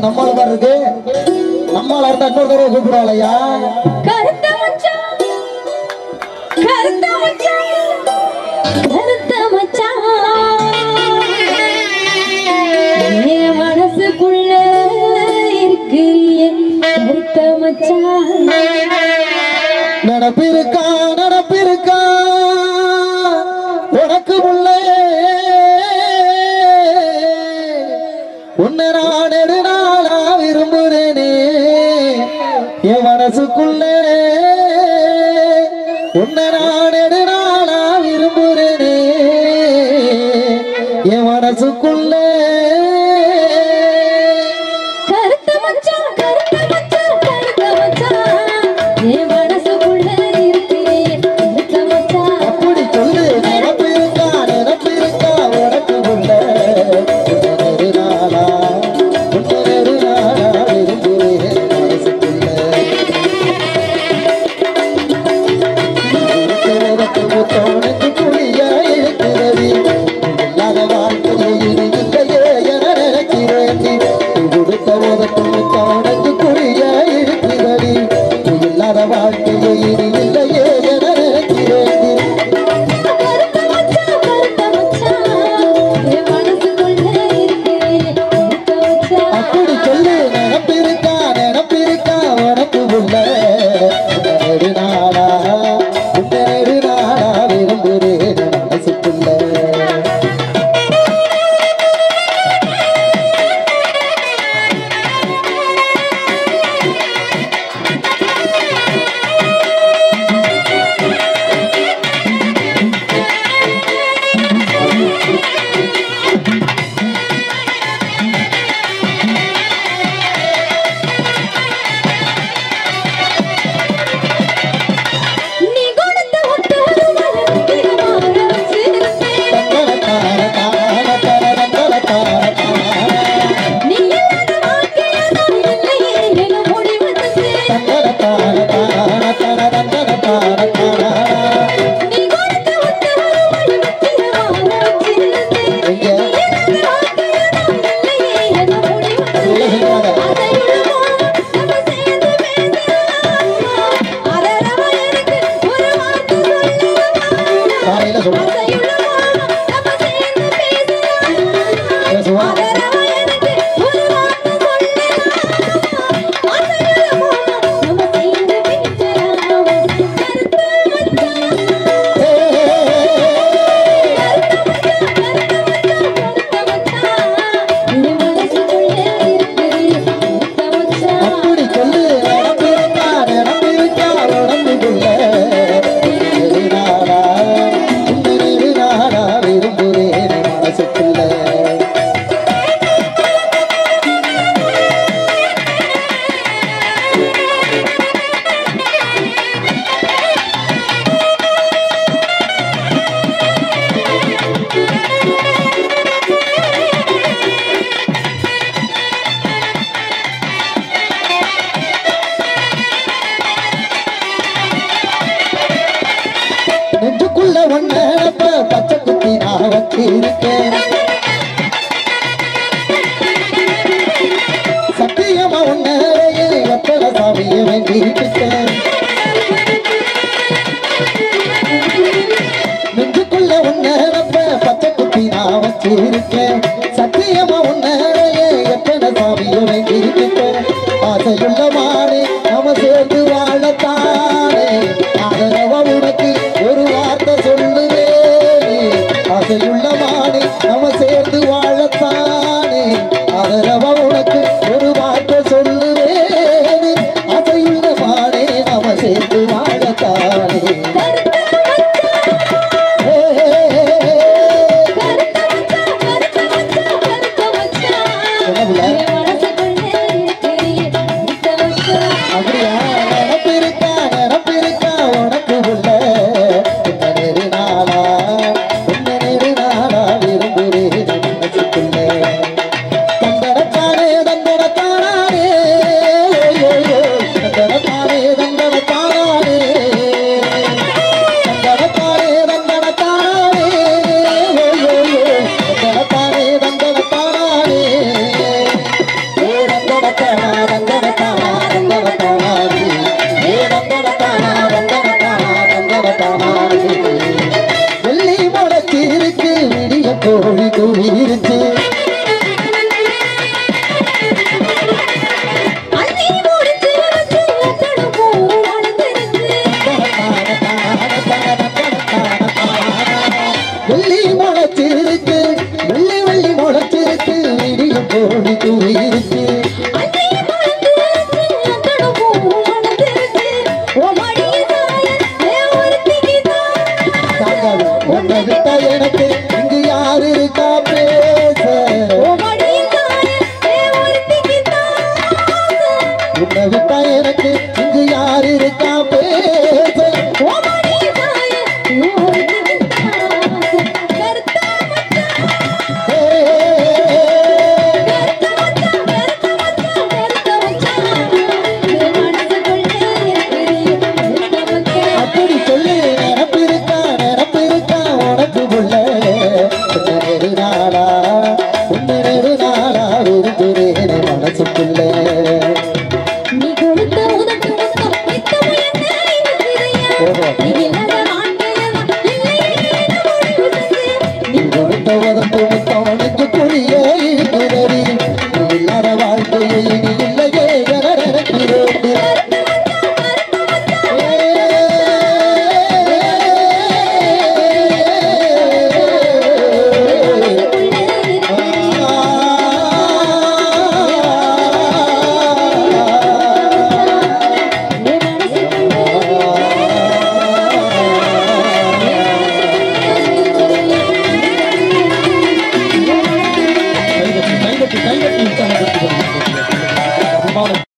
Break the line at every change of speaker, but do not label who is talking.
நம்மள மாதிரி இருக்கு நம்மள இருந்தா இன்னொரு தடவை கூப்பிடுவாளையா
கருத்த மச்சான் கருத்த மச்சான் கருத்த மச்சான் என் மனசுக்குள்ள இருக்கிறியே கருத்த மச்சான்
நடப்பிருக்கா நடப்பிருக்கா உனக்கு உள்ளே உன்னை நான் நெடுநாளா விரும்புறேனே என் மனசுக்குள்ளே உன்னை நான் நெடுநாளா விரும்புறேனே என் மனசுக்குள்ளே
கருத்த மச்சான் கருத்த மச்சான் கருத்த மச்சான் என் மனசுக்குள்ள இருக்கிறியே கருத்த மச்சான்
அப்படி சொல்லு நினப்பிருக்கா நினப்பிருக்கா உனக்கு உள்ள உன்னொரு நாளா உன்னொரு நாளா விரும்புகிறேன் மனசுக்குள்ள இருக்கிறதற்கு முத்தவனுக்கு குழியா இருக்கிறது இல்லாத வாழ்க்கையில் இது இல்லையே என நினைக்கிறேன் நீ கொடுத்த உதற்கு முத்தவனுக்கு குழியா இருக்கிறது இல்லாத வாழ்க்கையில் இது இல்லையே என நினைக்கிறேன் நீ
கருத்த மச்சான் கருத்த மச்சான் என் மனசுக்குள்ள இருக்கிறியே கருத்த மச்சான்
அப்படி சொல்லு நினப்பிருக்கா நினப்பிருக்கா உனக்கு உள்ள நெடு நாளா உன்னை நெடு நாளா விரும்புகிறேன் மனசுக்குள்ள
நீ கொடுத்த ஒத்தொரு மலர்த்திகமான சிறுத்தேன்.
தங்கட தார தார தர தர தார தார
நீ இல்லாத வாழ்க்கையில் நான் இல்லையே என முடிவெடுத்தேன்.
தங்கட தார தார தர தர தார தார
நீ கொடுத்த ஒத்தொரு மலர்த்திகமான சிறுத்தேன். நீ
ஐயா.
இல்லாத வாழ்க்கையில் நான் இல்லையே என முடிவெடுத்தேன்.
உலகில்லாத
அதையுள்ளவோ நம்ம சேர்ந்து பேசலாம். அதரவா எனக்கு ஒரு வார்த்தை சொல்லலாமா?
காலையில சொல்லுங்க
அதையுள்ளவோ நம்ம சேர்ந்து பேசலாம்.
பேசுவா
அதரவா எனக்கு ஒரு வார்த்தை சொல்லலாமா? அதையுள்ளவோ நம்ம சேர்ந்து பேசலாம். கருத்து மச்சான், கருத்து மச்சான், என் மனசுக்குள்ள இருக்குது கருத்து மச்சான்.
அப்படி சொல்லு நினப்பிருக்கா நினப்பிருக்கா உடம்புக்குள்ள நெடு நாளா உன்னை நெடு நாளா விரும்புகிறேன் மனசுக்குள்ள நெஞ்சுக்குள்ள ஒன்னப்ப பச்சை குத்தி நான் வச்சிருக்கேன் சத்தியமா உன்னையே எத்தனை சாமியை வேண்டிக்கிட்டேன் நெஞ்சுக்குள்ள உன்னப்ப பச்சை குத்தி நான் வச்சிருக்கேன் சத்தியமா உன்னையே எத்தனை சாமியை வேண்டிக்கிட்டேன் ஆசையுள்ள மானே நாம சேர்ந்து வாழத்தானே ஆதரவ உனக்கு ஒரு வார்த்தை சொல்லுவேன் ஆசையுள்ள மானே நாம சேர்ந்து வாழத்தானே ஆதரவ உனக்கு ஒரு வார்த்தை சொல்லுவேன் ஆசையுள்ள மானே நாம சேர்ந்து வாழத்தானே ஹே, ஹே, ஹே, ஹே. என்ன புள்ள? அப்படியா நினப்பிருக்கா நினப்பிருக்கா உனக்கு உள்ள உன்னை நெடு நாளா உன்னை நெடு நாளா விரும்புகிறேன் மனசுக்குள்ள தந்தனத்தானே தந்தனத்தானே தந்தனத்தானே தந்தனத்தானே தந்தனத்தானே தந்தனத்தானே தந்தனத்தானே தந்தனத்தானே மனசுக்குள்ள